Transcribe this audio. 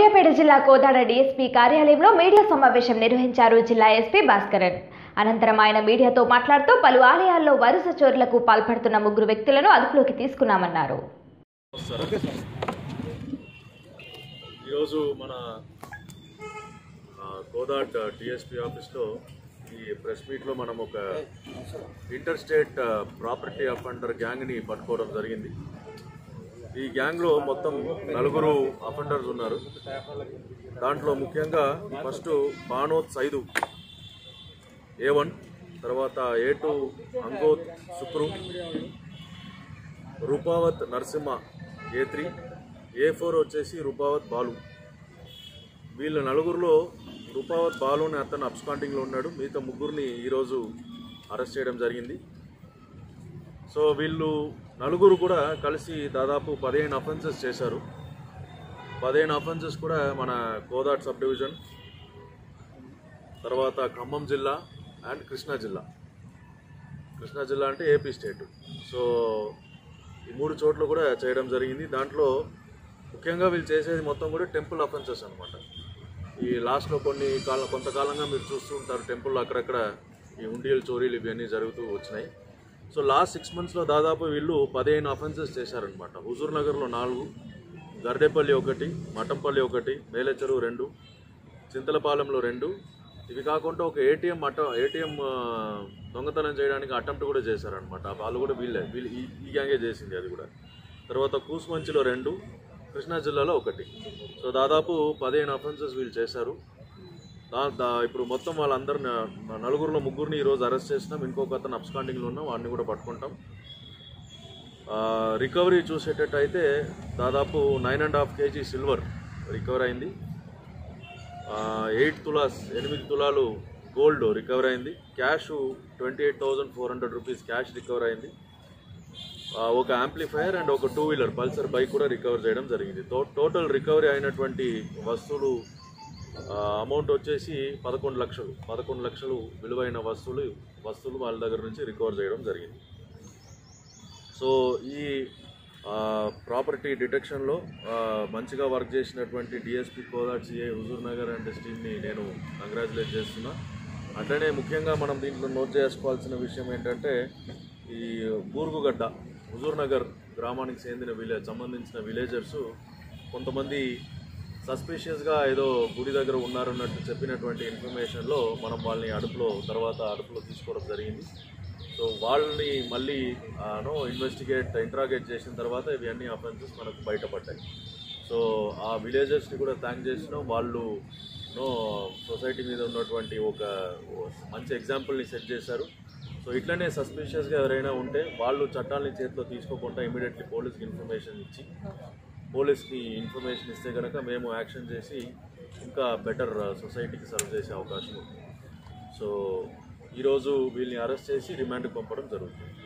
సూర్యాపేట జిల్లా కోదాడ డీఎస్పీ కార్యాలయంలో మీడియా సమావేశం నిర్వహించారు జిల్లా ఎస్పీ భాస్కరన్ అనంతరం ఆయన మీడియాతో మాట్లాడుతూ పలు ఆలయాల్లో వరుస చోరులకు పాల్పడుతున్న ముగ్గురు వ్యక్తులను అదుపులోకి తీసుకున్నామన్నారు ఈరోజు మన ఆ, కోదాట్ టిఎస్పి ఆఫీస్లో ఈ ప్రెస్ మీట్లో మనం ఒక ఇంటర్ స్టేట్ ప్రాపర్టీ అఫెండర్ గ్యాంగ్ని పట్టుకోవడం జరిగింది ఈ గ్యాంగ్లో మొత్తం నలుగురు అఫెండర్స్ ఉన్నారు దాంట్లో ముఖ్యంగా first Banoth Saidu A one తర్వాత A two Angoth Sukru Rupavath Narasimha A three A four వచ్చేసి రూపావత్ బాలు వీళ్ళ నలుగురిలో రూపావత్ బాలు అనే అతను అబ్స్కాండింగ్లో ఉన్నాడు మిగతా ముగ్గురిని ఈరోజు అరెస్ట్ చేయడం జరిగింది సో వీళ్ళు నలుగురు కూడా కలిసి దాదాపు పదిహేను అఫెన్సెస్ చేశారు పదిహేను అఫెన్సెస్ కూడా మన కోదాట్ సబ్ డివిజన్ తర్వాత ఖమ్మం జిల్లా అండ్ కృష్ణా జిల్లా కృష్ణా జిల్లా అంటే ఏపీ స్టేట్ సో ఈ మూడు చోట్ల కూడా చేయడం జరిగింది దాంట్లో ముఖ్యంగా వీళ్ళు చేసేది మొత్తం కూడా టెంపుల్ అఫెన్సెస్ అనమాట ఈ లాస్ట్లో కొన్ని కాలం కొంతకాలంగా మీరు చూస్తూ ఉంటారు టెంపుల్ అక్కడక్కడ ఈ ఉండియల్ చోరీలు ఇవన్నీ జరుగుతూ వచ్చినాయి సో లాస్ట్ సిక్స్ మంత్స్లో దాదాపు వీళ్ళు పదిహేను అఫెన్సెస్ చేశారనమాట హుజూర్ నగర్లో నాలుగు గర్డేపల్లి ఒకటి మఠంపల్లి ఒకటి మేలచెరువు రెండు చింతలపాలెంలో రెండు ఇవి కాకుండా ఒక ఏటీఎం అట ఏటీఎం దొంగతనం చేయడానికి అటెంప్ట్ కూడా చేశారనమాట వాళ్ళు కూడా వీళ్ళే వీళ్ళు ఈ ఈ గ్యాంగే చేసింది అది కూడా తర్వాత కూసుమంచిలో రెండు కృష్ణా జిల్లాలో ఒకటి సో దాదాపు పదిహేను అఫెన్సెస్ వీళ్ళు చేశారు దా దా ఇప్పుడు మొత్తం వాళ్ళందరిని న- నలుగురిలో ముగ్గురిని ఈరోజు అరెస్ట్ చేసినాం ఇంకొక అతను అబ్స్కాండింగ్లో ఉన్నాం వాడిని కూడా పట్టుకుంటాం ఆ, రికవరీ చూసేటట్టయితే దాదాపు nine and half K G silver recover అయింది ఎయిట్ తులాస్ ఎనిమిది తులాలు గోల్డ్ రికవర్ అయింది cash twenty eight thousand four hundred rupees cash recover అయింది ఆ, ఒక యాంప్లిఫైయర్ అండ్ ఒక టూ వీలర్ పల్సర్ బైక్ కూడా రికవర్ చేయడం జరిగింది టో- టోటల్ రికవరీ అయినటువంటి వస్తువులు అమౌంట్ వచ్చేసి పదకొండు లక్షలు పదకొండు లక్షలు విలువైన వస్తువులు వస్తువులు వాళ్ళ దగ్గర నుంచి రికవర్ చేయడం జరిగింది సో ఈ ప్రాపర్టీ డిటెక్షన్లో మంచిగా వర్క్ చేసినటువంటి DSP Kodad CI Huzur Nagar and టీమ్ని నేను కంగ్రాచులేట్ చేస్తున్నా అట్లనే ముఖ్యంగా మనం దీంట్లో నోట్ చేసుకోవాల్సిన విషయం ఏంటంటే ఈ బూర్గుగడ్డ హుజూర్ నగర్ గ్రామానికి చెందిన విలేజ్ సంబంధించిన విలేజర్స్ కొంతమంది సస్పిషియస్గా ఏదో గుడి దగ్గర ఉన్నారన్నట్టు చెప్పినటువంటి ఇన్ఫర్మేషన్లో మనం వాళ్ళని అదుపులో తర్వాత అదుపులో తీసుకోవడం జరిగింది సో వాళ్ళని మళ్ళీ నో ఇన్వెస్టిగేట్ ఇంట్రాగేట్ చేసిన తర్వాత ఇవన్నీ అఫెన్సెస్ మనకు బయటపడ్డాయి సో ఆ విలేజెస్ని కూడా థ్యాంక్ చేసినాం వాళ్ళు నో సొసైటీ మీద ఉన్నటువంటి ఒక మంచి ఎగ్జాంపుల్ని సెట్ చేశారు సో ఇట్లనే సస్పిషియస్గా ఎవరైనా ఉంటే వాళ్ళు చట్టాలని చేతిలో తీసుకోకుండా ఇమీడియట్లీ పోలీస్కి ఇన్ఫర్మేషన్ ఇచ్చి పోలీస్కి ఇన్ఫర్మేషన్ ఇస్తే కనుక మేము యాక్షన్ చేసి ఇంకా బెటర్ సొసైటీకి సర్వ్ చేసే అవకాశం ఉంది సో ఈరోజు వీళ్ళని అరెస్ట్ చేసి రిమాండ్కి పంపడం జరుగుతుంది